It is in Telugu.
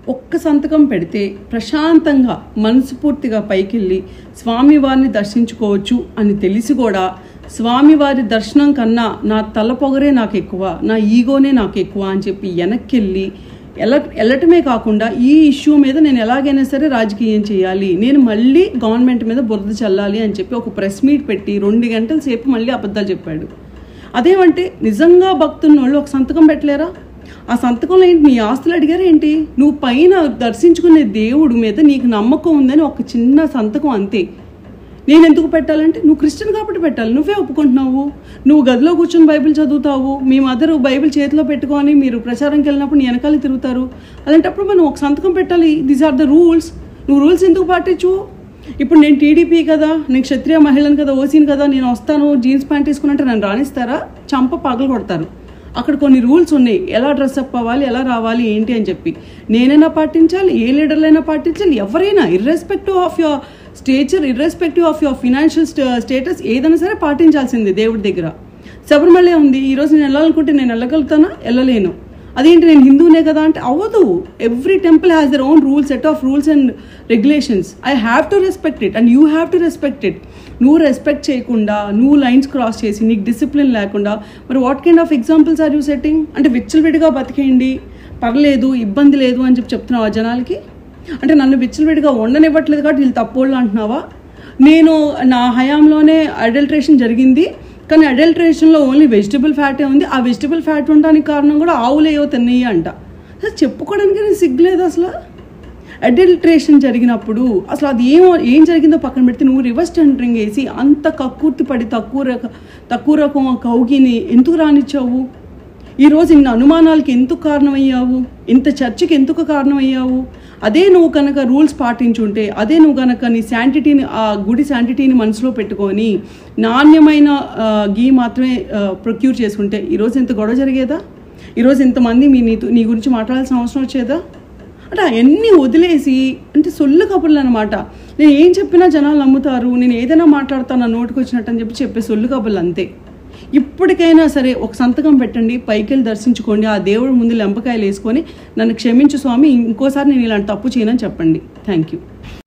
ఒక్క సంతకం పెడితే ప్రశాంతంగా మనస్ఫూర్తిగా పైకెళ్ళి స్వామివారిని దర్శించుకోవచ్చు అని తెలిసి కూడా స్వామివారి దర్శనం కన్నా నా తల పొగరే నాకు ఎక్కువ నా ఈగోనే నాకు ఎక్కువ అని చెప్పి వెనక్కెళ్ళి ఎల వెళ్ళటమే కాకుండా ఈ ఇష్యూ మీద నేను ఎలాగైనా సరే రాజకీయం చేయాలి నేను మళ్ళీ గవర్నమెంట్ మీద బురద చల్లాలి అని చెప్పి ఒక ప్రెస్ మీట్ పెట్టి రెండు గంటల సేపు మళ్ళీ అబద్ధాలు చెప్పాడు అదేమంటే నిజంగా భక్తున్న వాళ్ళు ఒక సంతకం పెట్టలేరా ఆ సంతకంలో ఏంటి నీ ఆస్తులు అడిగారు ఏంటి నువ్వు పైన దర్శించుకునే దేవుడు మీద నీకు నమ్మకం ఉందని ఒక చిన్న సంతకం అంతే నేను ఎందుకు పెట్టాలంటే నువ్వు క్రిస్టియన్ కాబట్టి పెట్టాలి నువ్వే ఒప్పుకుంటున్నావు నువ్వు గదిలో కూర్చొని బైబిల్ చదువుతావు మీ మదర్ బైబిల్ చేతిలో పెట్టుకొని మీరు ప్రచారంకి వెళ్ళినప్పుడు నీ వెనకాల తిరుగుతారు అలాంటప్పుడు మనం ఒక సంతకం పెట్టాలి దీస్ ఆర్ ద రూల్స్ నువ్వు రూల్స్ ఎందుకు పాటించు ఇప్పుడు నేను టీడీపీ కదా నేను క్షత్రియ మహిళను కదా ఓసీని కదా నేను వస్తాను జీన్స్ ప్యాంట్ తీసుకున్నట్టు నన్ను రాణిస్తారా చంప పగలు కొడతారు అక్కడ కొన్ని రూల్స్ ఉన్నాయి ఎలా డ్రెస్ అప్ అవ్వాలి ఎలా రావాలి ఏంటి అని చెప్పి నేనైనా పాటించాలి ఏ లీడర్లైనా పాటించాలి ఎవరైనా irrespective of your stature irrespective of your financial status ఏదైనా సరే పాటించాల్సిందే దేవుడి దగ్గర శబరిమలే ఉంది ఈరోజు నేను వెళ్ళాలనుకుంటే నేను వెళ్ళగలుగుతానా వెళ్ళలేను అదేంటి నేను హిందూనే కదా అంటే అవ్వదు every temple has their own rules set of rules and regulations I have to respect it and you have to respect it నువ్వు రెస్పెక్ట్ చేయకుండా నువ్వు లైన్స్ క్రాస్ చేసి నీకు డిసిప్లిన్ లేకుండా మరి what kind of examples are you setting అంటే విచ్చలవిడిగా బతికేయండి పర్లేదు ఇబ్బంది లేదు అని చెప్పి చెప్తున్నావా జనాలకి అంటే నన్ను విచ్చలవిడిగా ఉండనివ్వట్లేదు కాబట్టి వీళ్ళు తప్పోళ్ళు అంటున్నావా నేను నా హయాంలోనే అడల్ట్రేషన్ జరిగింది కానీ అడల్ట్రేషన్లో ఓన్లీ వెజిటబుల్ ఫ్యాటే ఉంది ఆ వెజిటబుల్ ఫ్యాట్ ఉండడానికి కారణం కూడా ఆవులు ఏవో తిన్నాయి అంట అసలు చెప్పుకోవడానికి నేను సిగ్గులేదు అసలు అడల్ట్రేషన్ జరిగినప్పుడు అసలు అది ఏమో ఏం జరిగిందో పక్కన పెడితే నువ్వు రివర్స్ టెండరింగ్ వేసి అంత కక్కుర్తి పడి తక్కువ రక తక్కువ రకం కౌగిని ఎందుకు రానిచ్చావు ఈరోజు ఇన్ని అనుమానాలకి ఎందుకు కారణమయ్యావు ఇంత చర్చకి ఎందుకు కారణమయ్యావు అదే నువ్వు కనుక రూల్స్ పాటించుంటే అదే నువ్వు కనుక నీ శాంటిటీని ఆ గుడి శాంటిటీని మనసులో పెట్టుకొని నాణ్యమైన ఆ, గీ మాత్రమే ప్రొక్యూర్ చేసుకుంటే ఈరోజు ఇంత గొడవ జరిగేదా ఈరోజు ఇంతమంది మీ నీతో నీ గురించి మాట్లాడాల్సిన అవసరం వచ్చేదా అంటే అవన్నీ వదిలేసి అంటే సొల్లు కబుర్లు అనమాట నేను ఏం చెప్పినా జనాలు నమ్ముతారు నేను ఏదైనా మాట్లాడతాను నా నోటికి వచ్చినట్టు అని చెప్పి చెప్పే సొల్లు కబుర్లు అంతే ఇప్పటికైనా సరే ఒక సంతకం పెట్టండి పైకెళ్ళి దర్శించుకోండి ఆ దేవుడి ముందు లెంపకాయలు వేసుకొని నన్ను క్షమించు స్వామి ఇంకోసారి నేను ఇలాంటి తప్పు చేయనని చెప్పండి థ్యాంక్ యూ